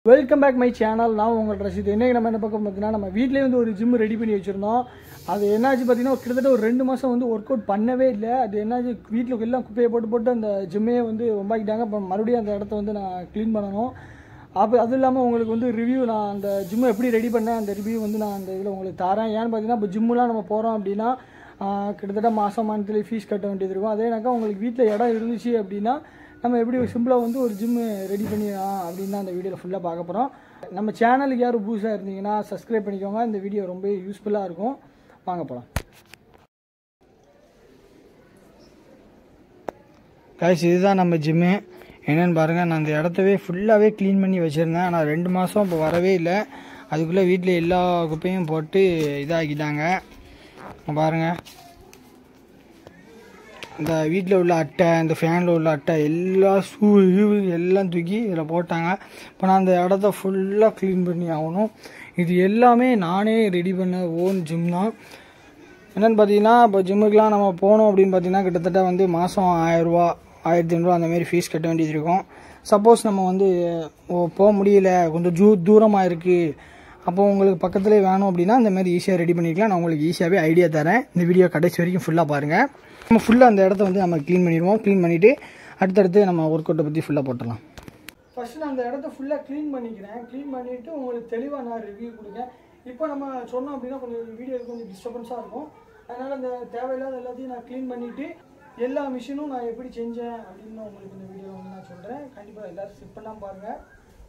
welcome back my channel நான் உங்கள் ரசித் என்னைக்கு நம்ம என்ன பக்கம் பார்த்தீங்கன்னா நம்ம வீட்லேயே வந்து ஒரு ஜிம் ரெடி பண்ணி வச்சுருந்தோம் அது என்னாச்சு பார்த்தீங்கன்னா கிட்டத்தட்ட ஒரு ரெண்டு மாதம் வந்து ஒர்க் அவுட் பண்ணவே இல்லை அது என்னாச்சு வீட்டில் எல்லாம் குப்பையை போட்டு போட்டு அந்த ஜிம்மே வந்து ரொம்பாக்கிட்டாங்க இப்போ மறுபடியும் அந்த இடத்த வந்து நான் க்ளீன் பண்ணணும் அப்போ அதுவும் இல்லாமல் உங்களுக்கு வந்து ரிவ்யூ நான் அந்த ஜிம்மை எப்படி ரெடி பண்ணேன் அந்த ரிவ்யூ வந்து நான் அந்த இதில் உங்களுக்கு தரேன் ஏன்னு பார்த்தீங்கன்னா இப்போ ஜிம்முலாம் நம்ம போகிறோம் அப்படின்னா ஆஹ், கிட்டத்தட்ட மாதம் மந்த்லி ஃபீஸ் கட்ட வேண்டியது இருக்கும் அதேனாக்கா உங்களுக்கு வீட்டில் இடம் இருந்துச்சு அப்படின்னா நம்ம எப்படி சிம்பிளாக வந்து ஒரு ஜிம்மு ரெடி பண்ணிடலாம் அப்படின்னு தான் அந்த வீடியோவில் ஃபுல்லாக பார்க்க போகிறோம் நம்ம சேனலுக்கு யாரும் புதுசாக இருந்தீங்கன்னா சப்ஸ்கிரைப் பண்ணிக்கோங்க இந்த வீடியோ ரொம்ப யூஸ்ஃபுல்லாக இருக்கும் வாங்க போகலாம் காய்ச்சி இதுதான் நம்ம ஜிம்மு என்னென்னு பாருங்கள் நான் அந்த இடத்தவே ஃபுல்லாகவே க்ளீன் பண்ணி வச்சுருந்தேன் ஆனால் ரெண்டு மாதம் இப்போ வரவே இல்லை அதுக்குள்ளே வீட்டில் எல்லா குப்பையும் போட்டு இதாக்கிட்டாங்க இங்க பாருங்கள் இந்த வீட்டில் உள்ள அட்டை இந்த ஃபேனில் உள்ள அட்டை எல்லா ஷூ எல்லாம் தூக்கி இதில் போட்டாங்க இப்போ நான் அந்த இடத்த ஃபுல்லாக க்ளீன் பண்ணி ஆகணும் இது எல்லாமே நானே ரெடி பண்ண ஓன் ஜிம் தான் என்னென்னு பார்த்தீங்கன்னா இப்போ ஜிம்முக்கெலாம் நம்ம போனோம் அப்படின்னு பார்த்தீங்கன்னா கிட்டத்தட்ட வந்து மாதம் ஆயிரரூவா ஆயிரத்தி ஐநூறுரூவா அந்த மாதிரி ஃபீஸ் கட்ட வேண்டியது இருக்கும் சப்போஸ் நம்ம வந்து ஓ, போக முடியல கொஞ்சம் ஜூ தூரமாக இருக்குது அப்போ உங்களுக்கு பக்கத்துலேயே வேணும் அப்படின்னா இந்த மாதிரி ஈஸியாக ரெடி பண்ணிக்கலாம் நான் உங்களுக்கு ஈஸியாகவே ஐடியா தரேன் இந்த வீடியோ கடைசி வரைக்கும் ஃபுல்லாக பாருங்கள் நம்ம ஃபுல்லாக அந்த இடத்த வந்து நம்ம க்ளீன் பண்ணிடுவோம் க்ளீன் பண்ணிவிட்டு அடுத்தடுத்து நம்ம ஒர்க் அவுட்டை பற்றி ஃபுல்லாக போட்டுடலாம் ஃபஸ்ட்டு நான் அந்த இடத்த ஃபுல்லாக க்ளீன் பண்ணிக்கிறேன் க்ளீன் பண்ணிவிட்டு உங்களுக்கு தெளிவாக நான் ரிவ்யூ கொடுக்கேன் இப்போ நம்ம சொன்னோம் அப்படின்னா கொஞ்சம் வீடியோ கொஞ்சம் டிஸ்டர்பன்ஸாக இருக்கும் அதனால் அந்த தேவையில்லாத எல்லாத்தையும் நான் க்ளீன் பண்ணிவிட்டு எல்லா மிஷினும் நான் எப்படி செஞ்சேன் அப்படின்னு உங்களுக்கு இந்த வீடியோ வந்து நான் சொல்கிறேன் கண்டிப்பாக எல்லோரும் ஸ்கிப் பண்ணாமல் பாருங்கள்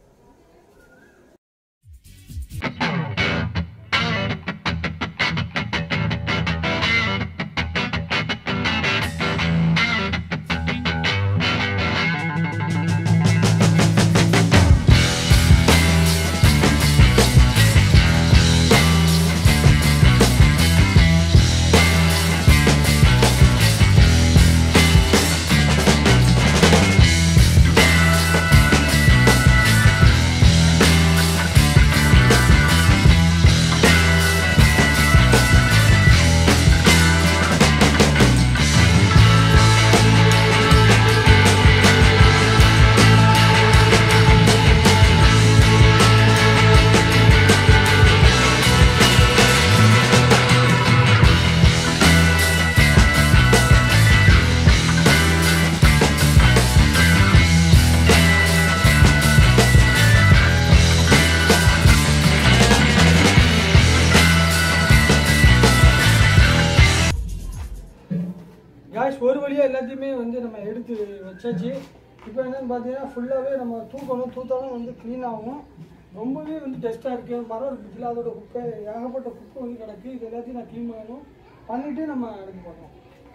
காய்ஸ் ஒரு வழியாக எல்லாத்தையுமே வந்து நம்ம எடுத்து வச்சாச்சு இப்போ என்னன்னு பார்த்தீங்கன்னா ஃபுல்லாகவே நம்ம தூக்கணும் தூத்தாலும் வந்து க்ளீன் ஆகும் ரொம்பவே வந்து டெஸ்ட்டாக இருக்குது மரம் இருக்குதுல அதோட குப்பை ஏகப்பட்ட குப்பை வந்து கிடக்கு இது எல்லாத்தையும் நான் க்ளீன் பண்ணணும் பண்ணிவிட்டு நம்ம எடுத்து போடணும்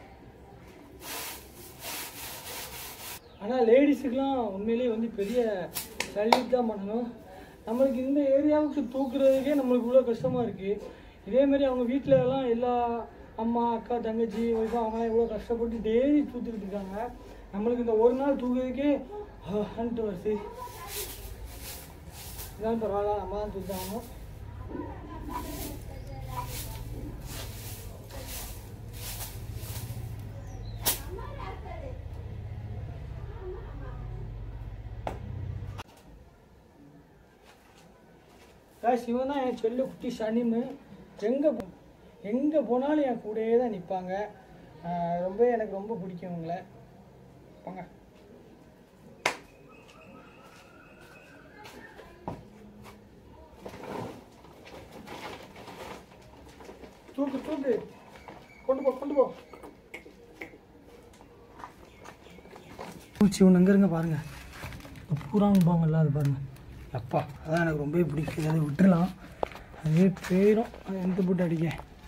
ஆனால் லேடிஸுக்கெலாம் உண்மையிலேயே வந்து பெரிய சல்யூட் தான் பண்ணணும் நம்மளுக்கு இந்த ஏரியாவுக்கு தூக்குறதுக்கே நம்மளுக்கு இவ்வளோ கஷ்டமாக இருக்குது இதேமாரி அவங்க வீட்டில எல்லாம் எல்லா அம்மா அக்கா தங்கச்சி ஒய்ஃபா அவங்களாம் எவ்வளோ கஷ்டப்பட்டு டெய்லி தூத்துக்கிட்டு இருக்காங்க நம்மளுக்கு இந்த ஒரு நாள் தூக்குறதுக்கே ஹன்ட்டு வருது இதான் பரவாயில்ல நம்ம தான் தூத்தாகணும் காய்ஸ் இவன் தான் என் செல்ல குட்டி சனிமு எங்கே எங்கே போனாலும் என் கூடயே தான் நிற்பாங்க ரொம்ப எனக்கு ரொம்ப பிடிக்கும் இவங்கள போங்க தூக்கு தூக்கு கொண்டு போ கொண்டு போ பூச்சி ஒன்று அங்கே இருங்க பாருங்க பூராங்கம்பாங்கல்ல அது பாருங்க அப்பா அதான் எனக்கு ரொம்பவே பிடிக்குது அதை விட்டுறலாம் அதுவே போயிடும் அது எந்த போட்டு அடிக்க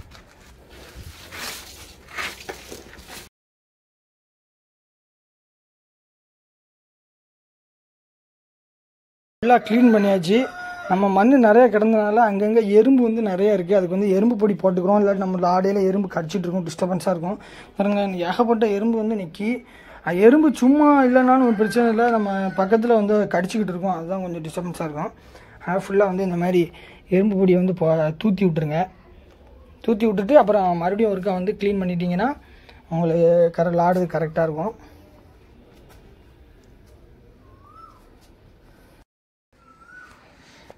ஃபுல்லாக க்ளீன் பண்ணியாச்சு நம்ம மண் நிறைய கிடந்தனால அங்கங்கே எறும்பு வந்து நிறைய இருக்குது அதுக்கு வந்து எறும்பு பொடி போட்டுக்கிறோம் இல்லாட்டி நம்ம ஆடையில் எறும்பு கடிச்சிட்டு இருக்கும் டிஸ்டர்பன்ஸாக இருக்கும் பாருங்க ஏகப்பட்ட எறும்பு வந்து நிற்கி அஹ் எறும்பு சும்மா இல்லைனாலும் ஒரு பிரச்சனை இல்லை நம்ம பக்கத்தில் வந்து கடிச்சிக்கிட்டு இருக்கோம் அதுதான் கொஞ்சம் டிஸ்டர்பன்ஸாக இருக்கும் அதனால் ஃபுல்லாக வந்து இந்த மாதிரி எறும்பு பொடியை வந்து போ தூற்றி விட்டுருங்க தூற்றி விட்டுட்டு அப்புறம் மறுபடியும் ஒருக்கா வந்து க்ளீன் பண்ணிட்டீங்கன்னா உங்களுக்கு கரெக்ட் ஆடுறது கரெக்டாக இருக்கும்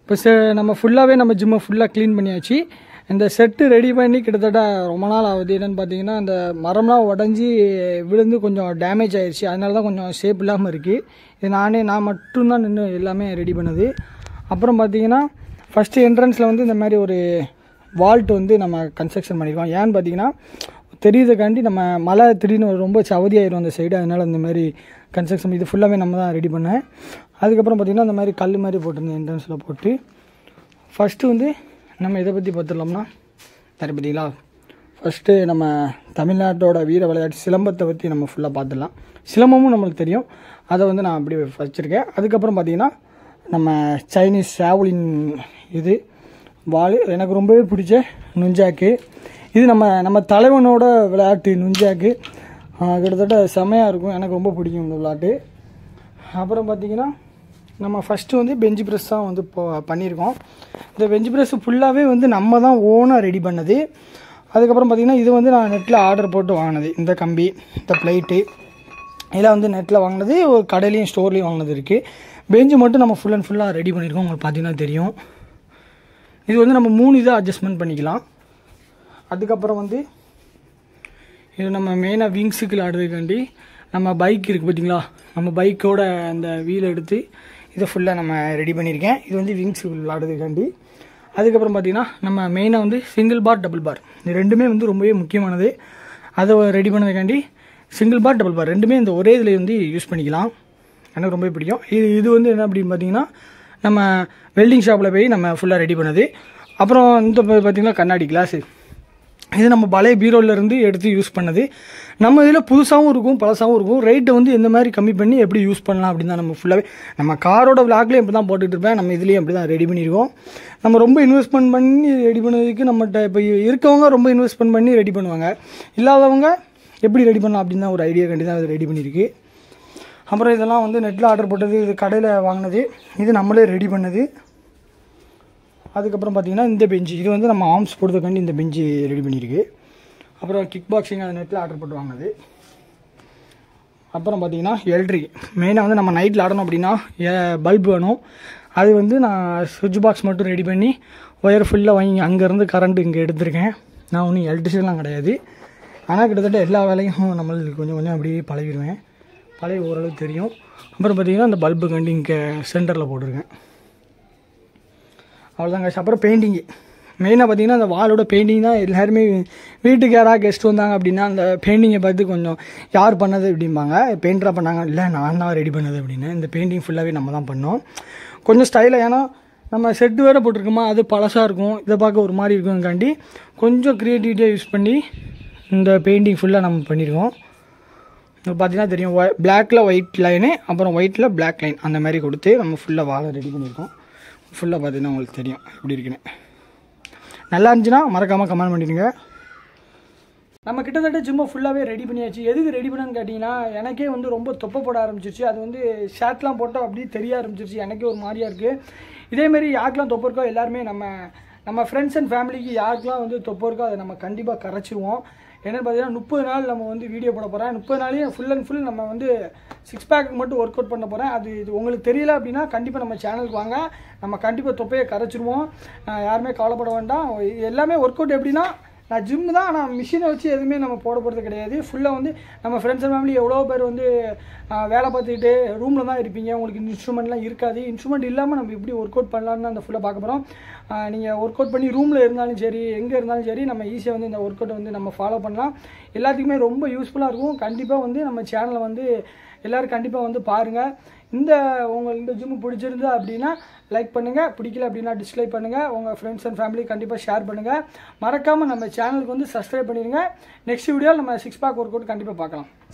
இப்போ செ நம்ம ஃபுல்லாகவே நம்ம ஜிம்மை ஃபுல்லாக க்ளீன் பண்ணியாச்சு இந்த செட்டு ரெடி பண்ணி கிட்டத்தட்ட ரொம்ப நாள் ஆகுது என்னென்னு பார்த்தீங்கன்னா அந்த மரம்லாம் உடஞ்சி விழுந்து கொஞ்சம் டேமேஜ் ஆயிடுச்சு அதனால தான் கொஞ்சம் ஷேப் இல்லாமல் இருக்குது இது நானே நான் மட்டும்தான் நின்று எல்லாமே ரெடி பண்ணது அப்புறம் பார்த்தீங்கன்னா ஃபஸ்ட்டு என்ட்ரன்ஸில் வந்து இந்த மாதிரி ஒரு வால்ட் வந்து நம்ம கன்ஸ்ட்ரக்ஷன் பண்ணியிருக்கோம் ஏன்னு பார்த்தீங்கன்னா தெரியுதுக்காண்டி நம்ம மழை திடீர்னு ரொம்ப சவதியாயிரும் அந்த சைடு அதனால் இந்த மாதிரி கன்ஸ்ட்ரக்ஷன் இது ஃபுல்லாகவே நம்ம தான் ரெடி பண்ணேன் அதுக்கப்புறம் பார்த்திங்கன்னா இந்த மாதிரி கல் மாதிரி போட்டிருந்தேன் என்ட்ரன்ஸில் போட்டு ஃபஸ்ட்டு வந்து நம்ம இதை பற்றி பார்த்துடலாம்னா சரி பார்த்தீங்களா ஃபஸ்ட்டு நம்ம தமிழ்நாட்டோட வீர விளையாட்டு சிலம்பத்தை பற்றி நம்ம ஃபுல்லாக பார்த்துடலாம் சிலம்பமும் நம்மளுக்கு தெரியும் அதை வந்து நான் அப்படி வச்சுருக்கேன் அதுக்கப்புறம் பார்த்திங்கன்னா நம்ம சைனீஸ் சாவுலின் இது வாள் எனக்கு ரொம்பவே பிடிச்ச நுஞ்சாக்கு இது நம்ம நம்ம தலைவனோட விளையாட்டு நுஞ்சாக்கு ஆஹ் கிட்டத்தட்ட செமையாக இருக்கும் எனக்கு ரொம்ப பிடிக்கும் இந்த விளையாட்டு அப்புறம் பார்த்திங்கன்னா நம்ம ஃபஸ்ட்டு வந்து பெஞ்சு ப்ரெஸ் தான் வந்து இப்போ பண்ணியிருக்கோம் இந்த பெஞ்சு ப்ரெஸ் ஃபுல்லாகவே வந்து நம்ம தான் ஓனாக ரெடி பண்ணது அதுக்கப்புறம் பார்த்திங்கன்னா இது வந்து நான் நெட்டில் ஆர்டர் போட்டு வாங்கினது இந்த கம்பி இந்த பிளைட்டு இதெல்லாம் வந்து நெட்டில் வாங்கினது ஒரு கடையிலையும் ஸ்டோர்லேயும் வாங்கினது இருக்குது பெஞ்சு மட்டும் நம்ம ஃபுல் அண்ட் ஃபுல்லாக ரெடி பண்ணியிருக்கோம் உங்களுக்கு பார்த்தீங்கன்னா தெரியும் இது வந்து நம்ம மூணு இதாக அட்ஜஸ்ட்மெண்ட் பண்ணிக்கலாம் அதுக்கப்புறம் வந்து இது நம்ம மெயினாக விங்ஸுக்கு ஆடுறதுக்காண்டி நம்ம பைக் இருக்குது பார்த்தீங்களா நம்ம பைக்கோட அந்த வீலை எடுத்து இதை ஃபுல்லாக நம்ம ரெடி பண்ணியிருக்கேன் இது வந்து விங்ஸுக்கு விளாடுறதுக்காண்டி அதுக்கப்புறம் பார்த்தீங்கன்னா நம்ம மெயினாக வந்து சிங்கிள் பார் டபுள் பார் இது ரெண்டுமே வந்து ரொம்பவே முக்கியமானது அதை ரெடி பண்ணதுக்காண்டி சிங்கிள் பார் டபுள் பார் ரெண்டுமே இந்த ஒரே இதில் வந்து யூஸ் பண்ணிக்கலாம் எனக்கு ரொம்பவே பிடிக்கும் இது இது வந்து என்ன அப்படின்னு பார்த்தீங்கன்னா நம்ம வெல்டிங் ஷாப்பில் போய் நம்ம ஃபுல்லாக ரெடி பண்ணது அப்புறம் இந்த ப- பார்த்தீங்கன்னா கண்ணாடி கிளாஸு இது நம்ம பழைய பீரோல இருந்து எடுத்து யூஸ் பண்ணது நம்ம இதில் புதுசாகவும் இருக்கும் பழசாகவும் இருக்கும் ரேட்டை வந்து எந்த மாதிரி கம்மி பண்ணி எப்படி யூஸ் பண்ணலாம் அப்படின்னு தான் நம்ம ஃபுல்லாகவே நம்ம காரோட விளாக்லேயும் இப்படி தான் போட்டுட்டு இருப்பேன் நம்ம இதுலேயும் அப்படி தான் ரெடி பண்ணியிருக்கோம் நம்ம ரொம்ப இன்வெஸ்ட்மெண்ட் பண்ணி ரெடி பண்ணதுக்கு நம்மகிட்ட இப்போ இருக்கவங்க ரொம்ப இன்வெஸ்ட்மெண்ட் பண்ணி ரெடி பண்ணுவாங்க இல்லாதவங்க எப்படி ரெடி பண்ணலாம் அப்படின்னு தான் ஒரு ஐடியா கண்டி தான் அது ரெடி பண்ணியிருக்கு அப்புறம் இதெல்லாம் வந்து நெட்டில் ஆர்டர் போட்டது இது கடையில் வாங்கினது இது நம்மளே ரெடி பண்ணது அதுக்கப்புறம் பார்த்தீங்கன்னா இந்த பெஞ்சு இது வந்து நம்ம ஆர்ம்ஸ் போடுறதுக்காண்டி இந்த பெஞ்சு ரெடி பண்ணியிருக்கு அப்புறம் கிக் பாக்ஸிங் அது நெட்டில் ஆர்டர் போட்டு வாங்கினது அப்புறம் பார்த்தீங்கன்னா எல்ட்ரி மெயினாக வந்து நம்ம நைட்டில் ஆடணும் அப்படின்னா பல்ப் வேணும் அது வந்து நான் சுவிட்ச் பாக்ஸ் மட்டும் ரெடி பண்ணி ஒயர் ஃபுல்லாக வாங்கி அங்கேருந்து கரண்ட் இங்கே எடுத்திருக்கேன் நான் ஒன்றும் எலக்ட்ரிஷியன்லாம் கிடையாது ஆனால் கிட்டத்தட்ட எல்லா வேலையும் நம்மளுக்கு கொஞ்சம் கொஞ்சம் அப்படியே பழகிடுவேன் பழகி ஓரளவு தெரியும் அப்புறம் பார்த்தீங்கன்னா அந்த பல்பு கண்டி இங்கே சென்டரில் போட்டிருக்கேன் அவ்வளோதாங்க அப்புறம் பெயிண்டிங்கு மெயினாக பார்த்தீங்கன்னா அந்த வாலோட பெயிண்டிங் தான் எல்லாருமே வீட்டுக்கு யாராவது கெஸ்ட் வந்தாங்க அப்படின்னா அந்த பெயிண்டிங்கை பார்த்து கொஞ்சம் யார் பண்ணது அப்படிம்பாங்க பெயிண்டராக பண்ணாங்க இல்லை நான் தான் ரெடி பண்ணது அப்படின்னு இந்த பெயிண்டிங் ஃபுல்லாகவே நம்ம தான் பண்ணோம் கொஞ்சம் ஸ்டைலாக ஏன்னா நம்ம செட்டு வேறு போட்டிருக்கோமா அது பழசாக இருக்கும் இதை பார்க்க ஒரு மாதிரி இருக்குங்காண்டி கொஞ்சம் க்ரியேட்டிவிட்டியாக யூஸ் பண்ணி இந்த பெயிண்டிங் ஃபுல்லாக நம்ம பண்ணியிருக்கோம் இப்போ பார்த்தீங்கன்னா தெரியும் பிளாக்ல ஒயிட் லைனு அப்புறம் ஒயிட்டில் பிளாக் லைன் அந்த மாதிரி கொடுத்து நம்ம ஃபுல்லாக வாழை ரெடி பண்ணியிருக்கோம் ஃபுல்லாக பார்த்தீங்கன்னா உங்களுக்கு தெரியும் எப்படி இருக்குன்னு நல்லா இருந்துச்சுன்னா மறக்காமல் கமெண்ட் பண்ணிடுங்க நம்ம கிட்டத்தட்ட ஜிம்மை ஃபுல்லாகவே ரெடி பண்ணியாச்சு எதுக்கு ரெடி பண்ணன்னு கேட்டிங்கன்னா எனக்கே வந்து ரொம்ப தொப்பை போட ஆரம்பிச்சிருச்சு அது வந்து ஷர்ட்லாம் போட்டால் அப்படியே தெரிய ஆரம்பிச்சிருச்சு எனக்கே ஒரு மாதிரியா இருக்குது இதேமாரி யாருக்கெல்லாம் தொப்பை இருக்கோ எல்லாருமே நம்ம நம்ம ஃப்ரெண்ட்ஸ் அண்ட் ஃபேமிலிக்கு யாருக்கெல்லாம் வந்து தொப்பை இருக்கோ அதை நம்ம கண்டிப்பாக கரைச்சிருவோம் என்னென்னு பார்த்தீங்கன்னா முப்பது நாள் நம்ம வந்து வீடியோ போட போகிறேன் முப்பது நாளையும் ஃபுல் அண்ட் ஃபுல் நம்ம வந்து சிக்ஸ் பேக்கு மட்டும் ஒர்க் அவுட் பண்ண போகிறேன் அது இது உங்களுக்கு தெரியல அப்படின்னா கண்டிப்பாக நம்ம சேனலுக்கு வாங்க நம்ம கண்டிப்பாக தொப்பையை கரைச்சிருவோம் அஹ் யாருமே கவலைப்பட வேண்டாம் இது எல்லாமே ஒர்க் அவுட் எப்படின்னா நான் ஜிம் தான் ஆனால் மிஷினை வச்சு எதுவுமே நம்ம போட போகிறது கிடையாது ஃபுல்லாக வந்து நம்ம ஃப்ரெண்ட்ஸ் அண்ட் ஃபேமிலி எவ்வளோ பேர் வந்து ஆஹ், வேலை பார்த்துக்கிட்டு ரூமில் தான் இருப்பீங்க உங்களுக்கு இன்ஸ்ட்ருமெண்ட்லாம் இருக்காது இன்ஸ்ட்ருமெண்ட் இல்லாமல் நம்ம எப்படி ஒர்க் அவுட் பண்ணலான்னு அந்த ஃபுல்லாக பார்க்க போகிறோம் நீங்கள் ஒர்க் அவுட் பண்ணி ரூமில் இருந்தாலும் சரி எங்கே இருந்தாலும் சரி நம்ம ஈஸியாக வந்து இந்த ஒர்க் அவுட்டை வந்து நம்ம ஃபாலோ பண்ணலாம் எல்லாத்துக்குமே ரொம்ப யூஸ்ஃபுல்லாக இருக்கும் கண்டிப்பாக வந்து நம்ம சேனலை வந்து எல்லோரும் கண்டிப்பாக வந்து பாருங்கள் இந்த உங்களுக்கு இந்த ஜிம்மு பிடிச்சிருந்தா அப்படின்னா லைக் பண்ணுங்கள் பிடிக்கல அப்படின்னா டிஸ்லைக் பண்ணுங்கள் உங்கள் ஃப்ரெண்ட்ஸ் அண்ட் ஃபேமிலி கண்டிப்பாக ஷேர் பண்ணுங்கள் மறக்காமல் நம்ம சேனலுக்கு வந்து சப்ஸ்கிரைப் பண்ணிடுங்க நெக்ஸ்ட் வீடியோவில் நம்ம சிக்ஸ் பேக் ஒர்க் அவுட் கண்டிப்பாக பார்க்கலாம்